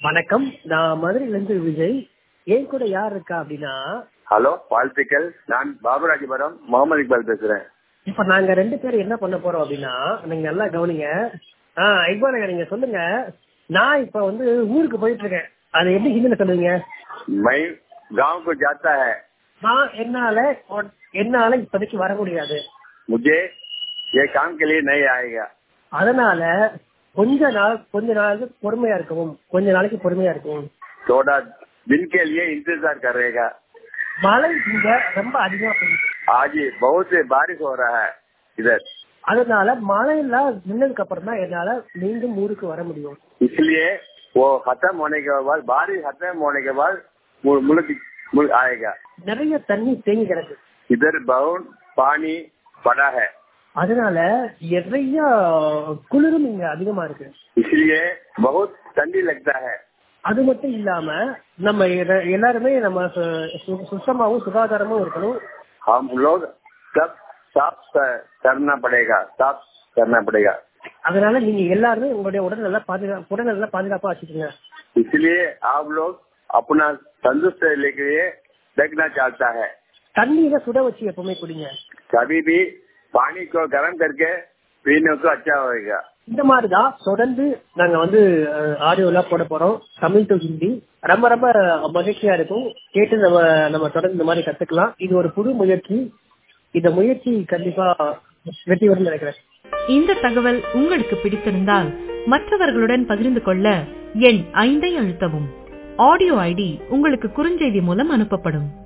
வணக்கம் நான் மதுரையில இருந்து விஜய் என் கூட யார் இருக்கா அப்படின்னா ஹலோ வாழ்த்துக்கள் நான் பாபுராஜபுரம் முகமது இக்பால் பேசுறேன் இப்ப நாங்க ரெண்டு பேரும் என்ன பண்ண போறோம் அப்படின்னா நீங்க நல்லா கவனிங்க ஆஹ் இக்பால் நீங்க சொல்லுங்க நான் இப்ப வந்து ஊருக்கு போயிட்டு இருக்கேன் அது எப்படி ஹிந்தில சொல்லுவீங்க मैं गांव को जाता है நான் என்னால என்னால இப்போதைக்கு வர முடியாது मुझे ये काम के लिए नहीं आएगा அதனால கொஞ்ச நாள் கொஞ்ச நாளுக்கு பொறுமையா இருக்கவும் கொஞ்ச நாளைக்கு பொறுமையா இருக்கவும் थोड़ा दिन के लिए इंतजार करेगा மழை இங்க ரொம்ப அதிகமா பெய்யுது आज ही बहुत बारिश हो रहा है इधर அதனால மழை எல்லாம் நின்னதுக்கு அப்புறம் தான் என்னால மீண்டும் ஊருக்கு வர முடியும் इसलिए वो खत्म होने के बाद बारिश खत्म होने के बाद मु- मुल्क मुल्क आएगा நிறைய தண்ணி தேங்கி கிடக்கு इधर बहुत पानी पड़ा है அதனால நிறைய குளிரும் இங்க அதிகமா இருக்கு इसलिए बहुत ठंडी लगता है அது மட்டும் இல்லாம நம்ம எத- எல்லாருமே நம்ம சு- சு- சுத்தமாவும் சுகாதாரமும் இருக்கணும் हम लोग सब साफ क- करना पड़ेगा साफ करना पड़ेगा அதனால நீங்க எல்லாருமே உங்களுடைய உடல் நல்லா பாதுகா உடல் நல்லா பாதுகாப்பா வச்சுக்கோங்க इसलिए आप लोग अपना तंदुरुस्त लेके देखना चाहता है தண்ணீரை சுட வச்சு எப்பவுமே குடிங்க कभी भी पानी को गर्म करके पीने को अच्छा होएगा இந்த மாதிரிதான் தொடர்ந்து நாங்க வந்து ஆடியோ எல்லாம் போட போறோம் தமிழ் டு ஹிந்தி ரொம்ப ரொம்ப மகிழ்ச்சியா இருக்கும் கேட்டு நம்ம நம்ம தொடர்ந்து இந்த மாதிரி கத்துக்கலாம் இது ஒரு புது முயற்சி இந்த முயற்சி கண்டிப்பா வெற்றி வரும்னு நினைக்கிறேன் இந்த தகவல் உங்களுக்கு பிடித்திருந்தால் மற்றவர்களுடன் பகிர்ந்து கொள்ள எண் ஐந்தை அழுத்தவும் ஆடியோ ஐடி உங்களுக்கு குறுஞ்செய்தி மூலம் அனுப்பப்படும்